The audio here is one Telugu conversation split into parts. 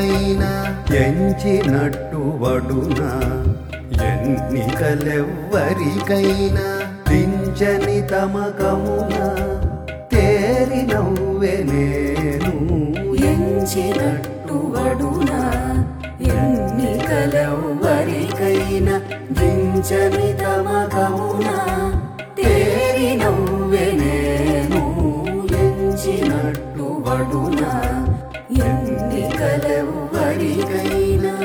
వరికైనా ఎంచినట్టు వడునా ఎన్నికలెవ్వరికైనా దించని తమకమున తేరి నవ్వె నేను ఎంచినట్టు వడునా ఎన్నికలెవ్వరికైనా దించని తమకమున తేరి నవ్వె నేను ఎంచినట్టు వడునా ఎన్నికలెవ్వరికైనా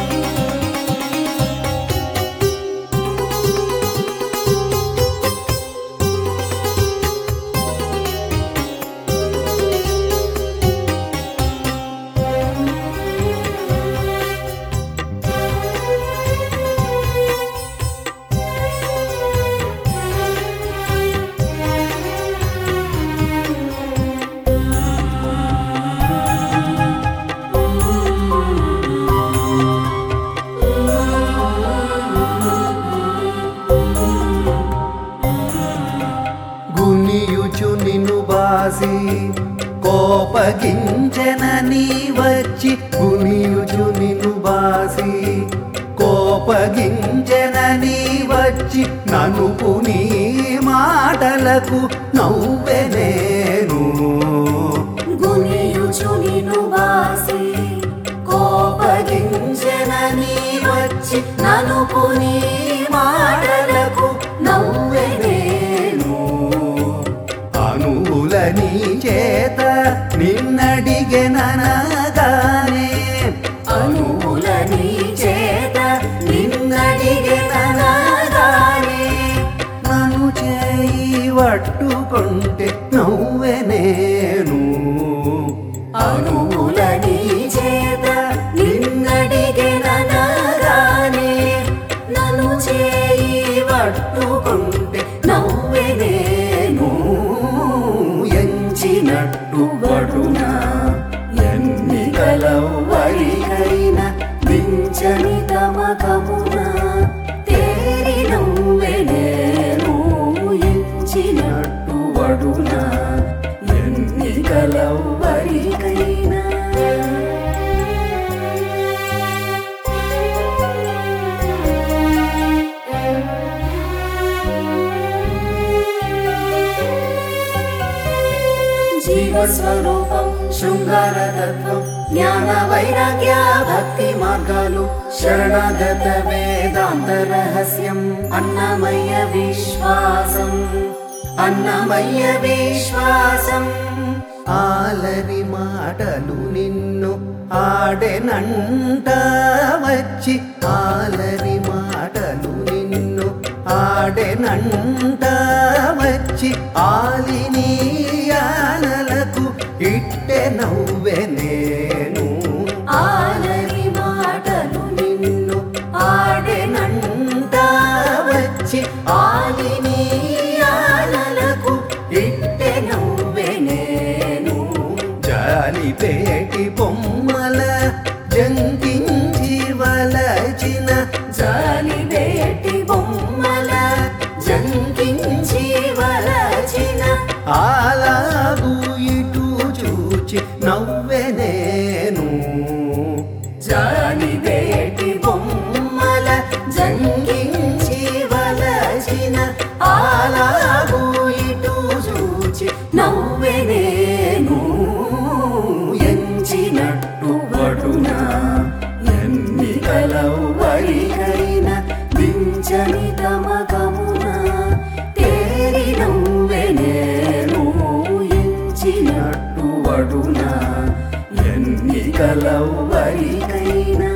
గునియుచు నిన్ను బాసి కోపగించెనని వచ్చి గునియుచు నిన్ను బాసి కోపగించెనని వచ్చి ననుపు నీ మాటలకు నవ్వె నేను గునియుచు నిను వాసి కోపగించెనని వచ్చి ననుపు నీ మాటలకు నవ్వె నేను అనువుల నీ చేత నిన్నడిగెననగానే అనుముల నీ చేత నిన్నడిగెనగానే నన్ను చేయి పట్టుకుంటే నవ్వె నేను అనుముల నీ చేత నిన్నడిగెనగానే నన్ను చేయి పట్టుకుంటే నవ్వె నేను ఎంచినట్టు వడునా ఎన్నికలవ్వరికైనా దించని తమకమున తేరి నవ్వె నేను ఎంచినట్టు వడునా ఎన్నికలవ్వరికైనా జీవస్వరూపం శృంగారతత్వం జ్ఞాన వైరాగ్య భక్తి మార్గాలు శరణాగత వేదాంత రహస్యం అన్నమయ్య విశ్వాసం అన్నమయ్య విశ్వాసం ఆలరి మాటలు నిన్ను ఆడెనంట వచ్చి ఆలరి మాటలు నిన్ను ఆడెనంట వచ్చి ఆలిని ఆనలకు ఇట్టె నవ్వె నేను ఆలరి మాటలు నిన్ను ఆడెనంట వచ్చి ఆలిని ఆలలకు ఇట్టె నవ్వె నేను జాలిపేటి బొమ్మల జంకించి వలచిన జాలిబేటి బొమ్మల జంకించి వలచిన అలాగు ఇటు చూచి నవ్వె నేను జాలిబేటి బొమ్మల జంకించి వలచిన ఆలాగు ఇటు చూచి నవ్వె నేను ఎంచినట్టు వడునా ఎన్నికలవ్వరికైనా దించని తమకమున తేరి నవ్వె నేను ఎంచినట్టు వడునా ఎన్నికలవ్వరికైనా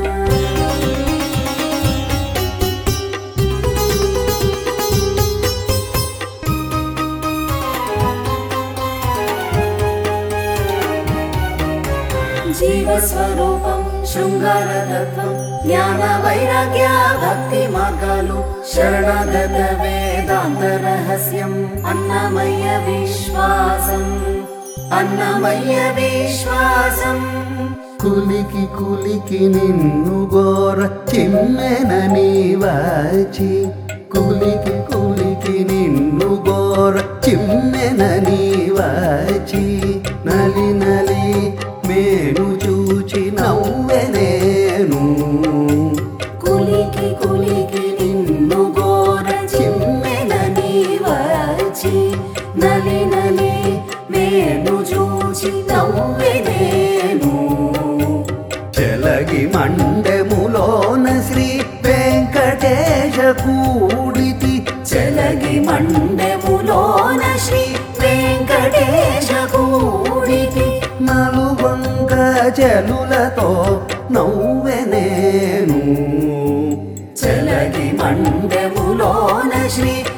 జీవస్వరూపం శృంగారతత్వం జ్ఞాన వైరాగ్య భక్తి మార్గాలు శరణాగత వేదాంత రహస్యం అన్నమయ్య విశ్వాసం అన్నమయ్య విశ్వాసం కులికి కులికి నిన్ను గోర చిమ్మెనని వాచి కులికి కులికి నిన్ను గోర చిమ్మెనని వాచి నలి నలి మేను చూచి నవ్వె వెంకటేశ కూడితి చెలగి మండెములోన శ్రీ వెంకటేశ కూడితి నలువంక చెలులతో నవ్వెనేను చెలగి మండెములోన శ్రీ